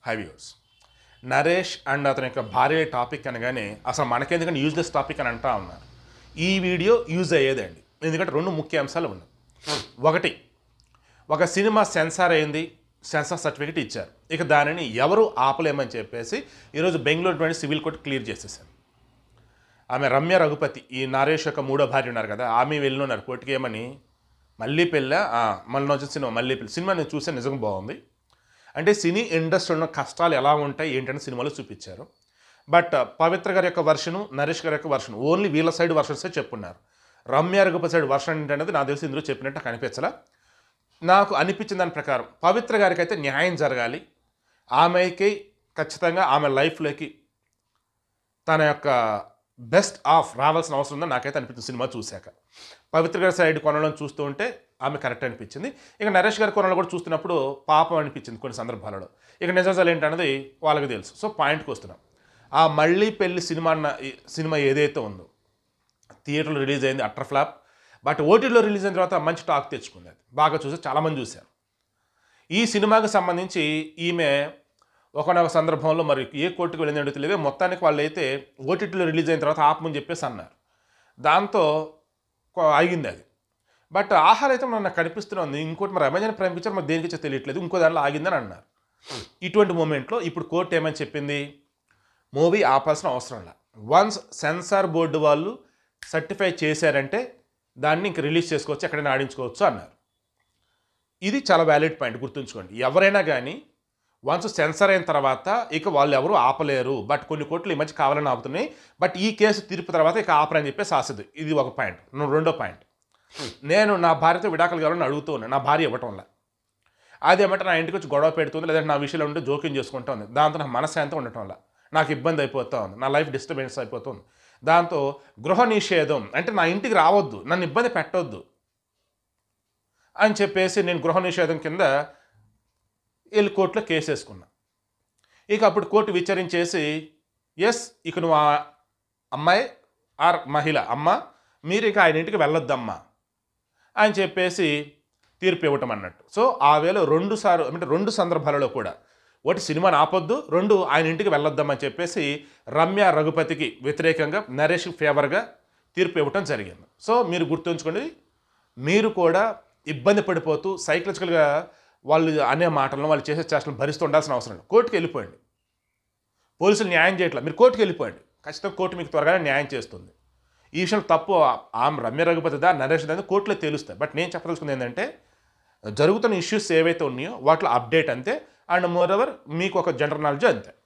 high viewers Naresh and అతని యొక్క భార్య టాపిక్ అనగానే అసలు మనకెందుకంటే యూజ్లెస్ టాపిక్ అని అంటా ఉన్నారు ఈ వీడియో యూజ్ అయ్యేదండి ఎందుకంటే రెండు ముఖ్య అంశాలు ఉన్నాయి ఒకటి ఒక సినిమా సెన్సార్ అయింది సెన్సార్ సర్టిఫికేట్ ఇచ్చారు ఇక దానిని ఎవరు ఆపలేమని చెప్పేసి ఈరోజు బెంగళూరు సివిల్ కోర్టు క్లియర్ చేసేసారు ఆమె రమ్య రఘుపతి ఈ నరేష్ యొక్క మూడో భార్య ఉన్నారు కదా ఆమె వెళ్ళినారు కోర్టుకి ఏమని మళ్ళీ పెళ్ళ మళ్ళీ వచ్చిన సినిమా మళ్ళీ పెళ్ళి సినిమా నేను చూస్తే నిజంగా బాగుంది అంటే సినీ ఇండస్ట్రీలో కష్టాలు ఎలా ఉంటాయి ఏంటంటే సినిమాలో చూపించారు బట్ పవిత్ర గారి యొక్క వర్షను నరేష్ గారి యొక్క వర్షన్ ఓన్లీ వీళ్ళ సైడ్ వర్షన్సే చెప్పున్నారు రమ్య రఘుపతి సైడ్ వర్షన్ ఏంటనేది నాకు తెలిసి ఇందులో చెప్పినట్టు నాకు అనిపించలా నాకు అనిపించిన దాని ప్రకారం పవిత్ర గారికి అయితే న్యాయం జరగాలి ఆమెకి ఖచ్చితంగా ఆమె లైఫ్లోకి తన యొక్క బెస్ట్ ఆఫ్ రావాల్సిన అవసరం ఉందని నాకైతే అనిపించింది సినిమా చూశాక పవిత్ర గారి సైడ్ కొనడం చూస్తూ ఉంటే ఆమె కరెక్ట్ అనిపించింది ఇక నరేష్ గారి కొనలు కూడా చూస్తున్నప్పుడు పాపం అనిపించింది కొన్ని సందర్భాలలో ఇక నిజాలు ఏంటన్నది వాళ్ళకి తెలుసు సో పాయింట్కి వస్తున్నాం ఆ మళ్ళీ పెళ్లి సినిమా అన్న ఈ సినిమా ఏదైతే ఉందో థియేటర్లో రిలీజ్ అయింది అట్టర్ ఫ్లాప్ బట్ ఓటీలో రిలీజ్ అయిన తర్వాత మంచి టాక్ తెచ్చుకుంది అది బాగా చూసి చాలామంది చూశారు ఈ సినిమాకి సంబంధించి ఈమె ఒకనొక సందర్భంలో మరి ఏ కోర్టుకు వెళ్ళిందో తెలియదు మొత్తానికి వాళ్ళు అయితే ఓటీటీలో రిలీజ్ అయిన తర్వాత ఆపమని చెప్పేసి అన్నారు దాంతో కొ- ఆగింది అది బట్ ఆహార అయితే మన నాకు కనిపిస్తుంది ఇంకోటి మరి అమెజాన్ ప్రైమ్ పిక్చర్ మరి దేనికి వచ్చో తెలియట్లేదు ఇంకో దాంట్లో ఆగిందని అన్నారు ఇటువంటి మూమెంట్లో ఇప్పుడు కోర్టు ఏమని చెప్పింది మూవీ ఆపాల్సిన అవసరం లేదు వన్స్ సెన్సార్ బోర్డు వాళ్ళు సర్టిఫై చేశారంటే దాన్ని ఇంక రిలీజ్ చేసుకోవచ్చు ఎక్కడైనా ఆడించుకోవచ్చు అన్నారు ఇది చాలా వ్యాలిడ్ పాయింట్ గుర్తుంచుకోండి ఎవరైనా కానీ వన్స్ సెన్సర్ అయిన తర్వాత ఇక వాళ్ళు ఎవరు ఆపలేరు బట్ కొన్ని కోట్లు ఈ మధ్య కావాలని ఆపుతున్నాయి బట్ ఈ కేసు తీర్పు తర్వాత ఇక ఆపరని చెప్పేసి ఆశది ఇది ఒక పాయింట్ రెండో పాయింట్ నేను నా భార్యతో విడాకులు కావాలని అడుగుతూ ఉన్నాను నా భార్య ఇవ్వటంలా అదేమంటే నా ఇంటికి వచ్చి గొడవ పెడుతుంది లేదంటే నా విషయంలో ఉంటే జోక్యం చేసుకుంటూ ఉంది దాంతో నా మనశ్శాంతి ఉండటం వల్ల నాకు ఇబ్బంది అయిపోతూ ఉంది నా లైఫ్ డిస్టర్బెన్స్ అయిపోతుంది దాంతో గృహ నిషేధం అంటే నా ఇంటికి రావద్దు నన్ను ఇబ్బంది పెట్టవద్దు అని చెప్పేసి నేను గృహ నిషేధం కింద వెళ్ళి కోర్టులో కేసు వేసుకున్నా ఇక అప్పుడు కోర్టు విచారించేసి ఎస్ ఇక నువ్వు ఆ అమ్మాయి ఆర్ మహిళ అమ్మ మీరు ఇక ఆయన ఇంటికి వెళ్ళొద్దమ్మా అని చెప్పేసి తీర్పు ఇవ్వటం అన్నట్టు సో ఆ వేళ రెండు సార్లు అంటే రెండు సందర్భాలలో కూడా ఒకటి సినిమాని ఆపొద్దు రెండు ఆయన ఇంటికి వెళ్ళొద్దామని చెప్పేసి రమ్య రఘుపతికి వ్యతిరేకంగా నరేష్ ఫేవర్గా తీర్పు ఇవ్వటం జరిగింది సో మీరు గుర్తుంచుకోండి మీరు కూడా ఇబ్బంది పడిపోతూ సైకలాజికల్గా వాళ్ళు అనే మాటలను వాళ్ళు చేసే చేష్టలను భరిస్తూ ఉండాల్సిన అవసరం లేదు కోర్టుకి వెళ్ళిపోయండి పోలీసులు న్యాయం చేయట్లేదు మీరు కోర్టుకి వెళ్ళిపోయండి ఖచ్చితంగా కోర్టు మీకు త్వరగానే న్యాయం చేస్తుంది ఈ విషయంలో తప్పు ఆమె రమ్య రఘుపతి దా నరేష్ దా కోర్టులో తెలుస్తాయి బట్ నేను చెప్పదలుచుకుంది ఏంటంటే జరుగుతున్న ఇష్యూస్ ఏవైతే ఉన్నాయో వాటిలో అప్డేట్ అంతే అండ్ మోర్ ఎవర్ మీకు ఒక జనరల్ నాలెడ్జ్ అంతే